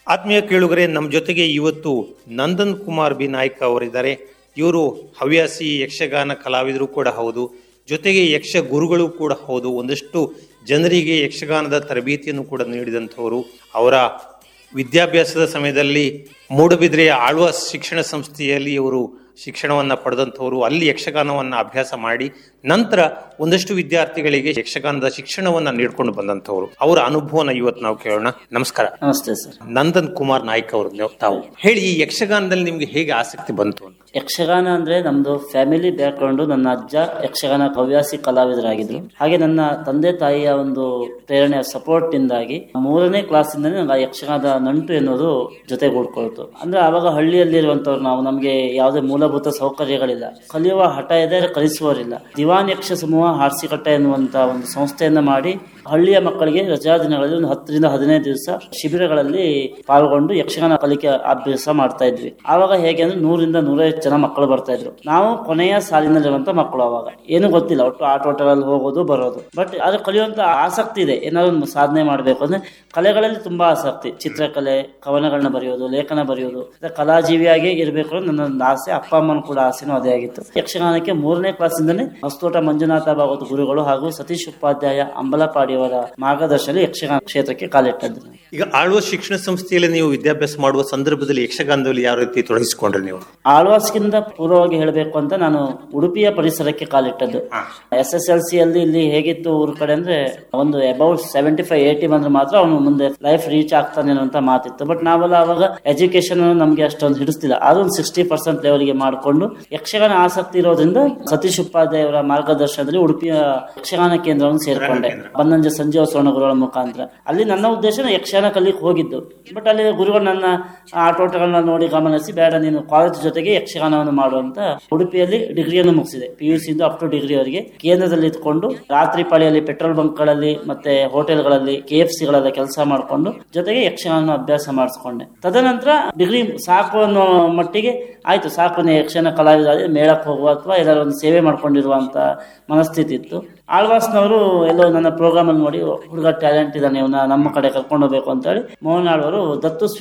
ಆತ್ಮೀಯ ಕೇಳುಗರೆ ನಮ್ಮ ಜೊತೆಗೆ ಇವತ್ತು ನಂದನ್ ಕುಮಾರ್ ಬಿ ನಾಯ್ಕ ಅವರಿದ್ದಾರೆ ಇವರು ಹವ್ಯಾಸಿ ಯಕ್ಷಗಾನ ಕಲಾವಿದರು ಕೂಡ ಹೌದು ಜೊತೆಗೆ ಯಕ್ಷ ಗುರುಗಳು ಕೂಡ ಹೌದು ಒಂದಷ್ಟು ಜನರಿಗೆ ಯಕ್ಷಗಾನದ ತರಬೇತಿಯನ್ನು ಕೂಡ ನೀಡಿದಂಥವರು ಅವರ ವಿದ್ಯಾಭ್ಯಾಸದ ಸಮಯದಲ್ಲಿ ಮೂಡಬಿದ್ರೆಯ ಆಳ್ವ ಶಿಕ್ಷಣ ಸಂಸ್ಥೆಯಲ್ಲಿ ಇವರು ಶಿಕ್ಷಣವನ್ನ ಪಡೆದಂಥವರು ಅಲ್ಲಿ ಯಕ್ಷಗಾನವನ್ನ ಅಭ್ಯಾಸ ಮಾಡಿ ನಂತರ ಒಂದಷ್ಟು ವಿದ್ಯಾರ್ಥಿಗಳಿಗೆ ಯಕ್ಷಗಾನದ ಶಿಕ್ಷಣವನ್ನ ನೀಡ್ಕೊಂಡು ಬಂದಂಥವ್ರು ಅವರ ಅನುಭವನ ಇವತ್ತು ನಾವು ಕೇಳೋಣ ನಮಸ್ಕಾರ ನಮಸ್ತೆ ಸರ್ ನಂದನ್ ಕುಮಾರ್ ನಾಯ್ಕ್ ಅವರು ನೀವು- ತಾವು ಹೇಳಿ ಈ ಯಕ್ಷಗಾನದಲ್ಲಿ ನಿಮ್ಗೆ ಹೇಗೆ ಆಸಕ್ತಿ ಬಂತು ಅಂತ ಯಕ್ಷಗಾನ ಅಂದ್ರೆ ನಮ್ದು ಫ್ಯಾಮಿಲಿ ಬ್ಯಾಕ್ಗ್ರೌಂಡ್ ನನ್ನ ಅಜ್ಜ ಯಕ್ಷಗಾನ ಹವ್ಯಾಸಿ ಕಲಾವಿದರಾಗಿದ್ರು ಹಾಗೆ ನನ್ನ ತಂದೆ ತಾಯಿಯ ಒಂದು ಪ್ರೇರಣೆ ಸಪೋರ್ಟ್ ಇಂದಾಗಿ ಮೂರನೇ ಕ್ಲಾಸಿಂದನೇ ನನಗೆ ಆ ಯಕ್ಷಗಾನದ ನಂಟು ಎನ್ನುವುದು ಜೊತೆಗೂಡ್ಕೊಳ್ತು ಅಂದ್ರೆ ಆವಾಗ ಹಳ್ಳಿಯಲ್ಲಿರುವಂತವ್ರು ನಾವು ನಮಗೆ ಯಾವುದೇ ಮೂಲಭೂತ ಸೌಕರ್ಯಗಳಿಲ್ಲ ಕಲಿಯುವ ಹಠ ಇದೆ ಕಲಿಸುವವರಿಲ್ಲ ದಿವಾನ್ ಯಕ್ಷ ಸಮೂಹ ಹಾರ್ಸಿಕಟ್ಟ ಎನ್ನುವಂತ ಒಂದು ಸಂಸ್ಥೆಯನ್ನ ಮಾಡಿ ಹಳ್ಳಿಯ ಮಕ್ಕಳಿಗೆ ರಜಾ ದಿನಗಳಲ್ಲಿ ಒಂದು ಹತ್ತರಿಂದ ಹದಿನೈದು ದಿವಸ ಶಿಬಿರಗಳಲ್ಲಿ ಪಾಲ್ಗೊಂಡು ಯಕ್ಷಗಾನ ಕಲಿಕೆ ಅಭ್ಯಾಸ ಮಾಡ್ತಾ ಇದ್ವಿ ಆವಾಗ ಹೇಗೆ ಅಂದ್ರೆ ನೂರಿಂದ ನೂರೈವತ್ತು ಜನ ಮಕ್ಕಳು ಬರ್ತಾ ಇದ್ರು ನಾವು ಕೊನೆಯ ಸಾಲಿನಲ್ಲಿರುವಂತ ಮಕ್ಕಳು ಅವಾಗ ಏನು ಗೊತ್ತಿಲ್ಲ ಒಟ್ಟು ಆಟೋಟಗಳಲ್ಲಿ ಹೋಗೋದು ಬರೋದು ಬಟ್ ಅದು ಕಲಿಯುವಂತ ಆಸಕ್ತಿ ಇದೆ ಏನಾದ್ರು ಒಂದು ಸಾಧನೆ ಮಾಡಬೇಕು ಅಂದ್ರೆ ಕಲೆಗಳಲ್ಲಿ ತುಂಬಾ ಆಸಕ್ತಿ ಚಿತ್ರಕಲೆ ಕವನಗಳನ್ನ ಬರೆಯೋದು ಲೇಖನ ಬರೆಯೋದು ಮತ್ತೆ ಕಲಾಜೀವಿಯಾಗಿ ಇರಬೇಕು ಅನ್ನೋದು ನನ್ನ ಒಂದು ಆಸೆ ಅಪ್ಪ ಅಮ್ಮನ ಕೂಡ ಆಸೆನೂ ಅದೇ ಆಗಿತ್ತು ಯಕ್ಷಗಾನಕ್ಕೆ ಮೂರನೇ ಕ್ಲಾಸಿಂದನೇ ಹೊಸತೋಟ ಮಂಜುನಾಥ ಭಾಗವತ ಗುರುಗಳು ಹಾಗೂ ಸತೀಶ್ ಉಪಾಧ್ಯಾಯ ಅಂಬಲಪಾಡಿಯವರ ಮಾರ್ಗದರ್ಶನ ಯಕ್ಷಗಾನ ಕ್ಷೇತ್ರಕ್ಕೆ ಕಾಲಿಟ್ಟದ್ದು ಈಗ ಆಳ್ವ ಶಿಕ್ಷಣ ಸಂಸ್ಥೆಯಲ್ಲಿ ನೀವು ವಿದ್ಯಾಭ್ಯಾಸ ಮಾಡುವ ಸಂದರ್ಭದಲ್ಲಿ ಯಕ್ಷಗಾನದಲ್ಲಿ ಯಾವ ರೀತಿ ತೊಡಗಿಸಿಕೊಂಡ್ರಿ ನೀವು ಆಳ್ವಾಸ್ಗಿಂತ ಪೂರ್ವವಾಗಿ ಹೇಳಬೇಕು ಅಂತ ನಾನು ಉಡುಪಿಯ ಪರಿಸರಕ್ಕೆ ಕಾಲಿಟ್ಟದ್ದು ಎಸ್ ಎಸ್ ಎಲ್ ಸಿ ಅಲ್ಲಿ ಇಲ್ಲಿ ಹೇಗಿತ್ತು ಊರ ಕಡೆ ಅಂದ್ರೆ ಒಂದು ಅಬೌಟ್ ಸೆವೆಂಟಿ ಫೈವ್ ಏಟಿ ಬಂದ್ರೆ ಮಾತ್ರ ಅವನು ಮುಂದೆ ಲೈಫ್ ರೀಚ್ ಆಗ್ತಾನೆ ಅನ್ನುವಂತ ಮಾತಿತ್ತು ಬಟ್ ನಾವೆಲ್ಲ ಅವಾಗ ಎಜುಕೇಶನ್ ನಮ್ಗೆ ಅಷ್ಟೊಂದು ಹಿಡಿಸ್ತಿಲ್ಲ ಅದೊಂದು ಸಿಕ್ಸ್ಟಿ ಪರ್ಸೆಂಟ್ ಲೆವೆಲ್ಗೆ ಮಾಡಿಕೊಂಡು ಯಕ್ಷಗಾನ ಆಸಕ್ತಿ ಇರೋದ್ರಿಂದ ಸತೀಶ್ ಉಪಾಧ್ಯಾಯ ಅವರ ಮಾರ್ಗದರ್ಶನದಲ್ಲಿ ಉಡುಪಿಯ ಯಕ್ಷಗಾನ ಕೇಂದ್ರವನ್ನು ಸೇರ್ಕೊಂಡೆ ಬನ್ನಂಜ ಸಂಜೀವ ಸ್ವರ್ಣ ಗುರುಗಳ ಮುಖಾಂತರ ಅಲ್ಲಿ ನನ್ನ ಉದ್ದೇಶ ಯಕ್ಷಗಾನ ಕಲಿಕ್ ಹೋಗಿದ್ದು ಬಟ್ ಅಲ್ಲಿ ಗುರುಗಳು ನನ್ನ ಆಟೋಟಗಳನ್ನ ನೋಡಿ ಗಮನಿಸಿ ಬೇಡ ನೀನು ಕಾಲೇಜ್ ಜೊತೆಗೆ ಯಕ್ಷಗಾನವನ್ನು ಮಾಡುವಂತ ಉಡುಪಿಯಲ್ಲಿ ಡಿಗ್ರಿಯನ್ನು ಮುಗಿಸಿದೆ ಪಿ ಯು ಸಿಂದ ಅಪ್ ಟು ಡಿಗ್ರಿ ಅವರಿಗೆ ಕೇಂದ್ರದಲ್ಲಿ ಇದ್ಕೊಂಡು ರಾತ್ರಿ ಪಾಳಿಯಲ್ಲಿ ಪೆಟ್ರೋಲ್ ಬಂಕ್ಗಳಲ್ಲಿ ಮತ್ತೆ ಹೋಟೆಲ್ಗಳಲ್ಲಿ ಕೆ ಎಫ್ ಸಿಗಳೆಲ್ಲ ಕೆಲಸ ಮಾಡಿಕೊಂಡು ಜೊತೆಗೆ ಯಕ್ಷಗಾನ ಅಭ್ಯಾಸ ಮಾಡಿಸ್ಕೊಂಡೆ ತದನಂತರ ಡಿಗ್ರಿ ಸಾಕು ಅನ್ನೋ ಮಟ್ಟಿಗೆ ಆಯ್ತು ಸಾಕು ನೀ ಯಕ್ಷಗಾನ ಕಲಾವಿದ ಆದ್ರೆ ಮೇಳಕ್ಕೆ ಹೋಗುವ ಅಥವಾ ಎಲ್ಲರೂ ಒಂದು ಸೇವೆ ಮಾಡ್ಕೊಂಡಿರುವಂತ ಮನಸ್ಥಿತಿ ಇತ್ತು ಆಳ್ವಾಸ್ನವರು ಎಲ್ಲೋ ನನ್ನ ಪ್ರೋಗ್ರಾಮ್ ಅಲ್ಲಿ ನೋಡಿ ಹುಡುಗ ಟ್ಯಾಲೆಂಟ್ ಇದ್ದಾನೆ ಇವನ್ನ ನಮ್ಮ ಕಡೆ ಕರ್ಕೊಂಡು ಹೋಗ್ಬೇಕು ಅಂತ ಹೇಳಿ ಮೋಹನ್ ಆಳ್ವರು ದತ್ತು ಸ್ವೀ